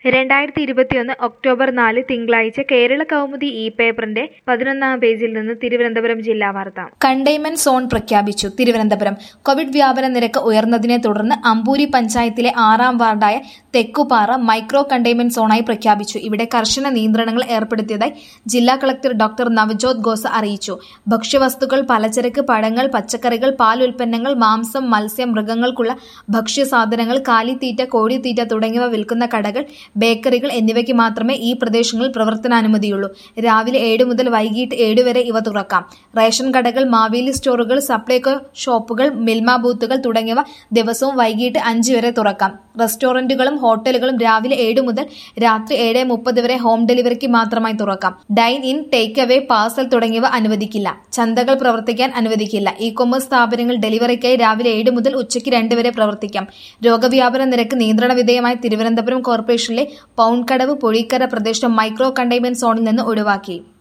രണ്ടായിരത്തി ഇരുപത്തിയൊന്ന് ഒക്ടോബർ നാല് തിങ്കളാഴ്ച കേരള കൗമുദി ഇ പേപ്പറിന്റെ പതിനൊന്നാം പേജിൽ നിന്ന് തിരുവനന്തപുരം ജില്ലാ വാർത്ത കണ്ടെയ്ൻമെന്റ് സോൺ പ്രഖ്യാപിച്ചു തിരുവനന്തപുരം കോവിഡ് വ്യാപന നിരക്ക് ഉയർന്നതിനെ തുടർന്ന് അമ്പൂരി പഞ്ചായത്തിലെ ആറാം വാർഡായ തെക്കുപാറ മൈക്രോ കണ്ടെയ്ൻമെന്റ് സോണായി പ്രഖ്യാപിച്ചു ഇവിടെ കർശന നിയന്ത്രണങ്ങൾ ഏർപ്പെടുത്തിയതായി ജില്ലാ കളക്ടർ ഡോക്ടർ നവജോത് ഖോസ അറിയിച്ചു ഭക്ഷ്യവസ്തുക്കൾ പലചരക്ക് പഴങ്ങൾ പച്ചക്കറികൾ പാൽ ഉൽപ്പന്നങ്ങൾ മാംസം മത്സ്യം മൃഗങ്ങൾക്കുള്ള ഭക്ഷ്യസാധനങ്ങൾ കാലിത്തീറ്റ കോഴിത്തീറ്റ തുടങ്ങിയവ വിൽക്കുന്ന കടകൾ ബേക്കറികൾ എന്നിവയ്ക്ക് മാത്രമേ ഈ പ്രദേശങ്ങളിൽ പ്രവർത്തനാനുമതിയുള്ളൂ രാവിലെ ഏഴ് മുതൽ വൈകിട്ട് ഏഴ് വരെ ഇവ തുറക്കാം റേഷൻ കടകൾ മാവേലി സ്റ്റോറുകൾ സപ്ലൈകോ ഷോപ്പുകൾ മിൽമ ബൂത്തുകൾ തുടങ്ങിയവ ദിവസവും വൈകിട്ട് അഞ്ച് വരെ തുറക്കാം റെസ്റ്റോറന്റുകളും ഹോട്ടലുകളും രാവിലെ ഏഴ് മുതൽ രാത്രി ഏഴ് മുപ്പത് വരെ ഹോം ഡെലിവറിക്ക് മാത്രമായി തുറക്കാം dine in take away parcel തുടങ്ങിയവ അനുവദിക്കില്ല ചന്തകൾ പ്രവർത്തിക്കാൻ അനുവദിക്കില്ല ഇ കൊമേഴ്സ് സ്ഥാപനങ്ങൾ ഡെലിവറിക്കായി രാവിലെ ഏഴ് മുതൽ ഉച്ചയ്ക്ക് രണ്ട് വരെ പ്രവർത്തിക്കാം രോഗവ്യാപന നിരക്ക് നിയന്ത്രണ വിധേയമായ തിരുവനന്തപുരം കോർപ്പറേഷനിലെ പൗൺകടവ് പൊഴിക്കര പ്രദേശം മൈക്രോ കണ്ടെയ്ൻമെന്റ് സോണിൽ നിന്ന് ഒഴിവാക്കി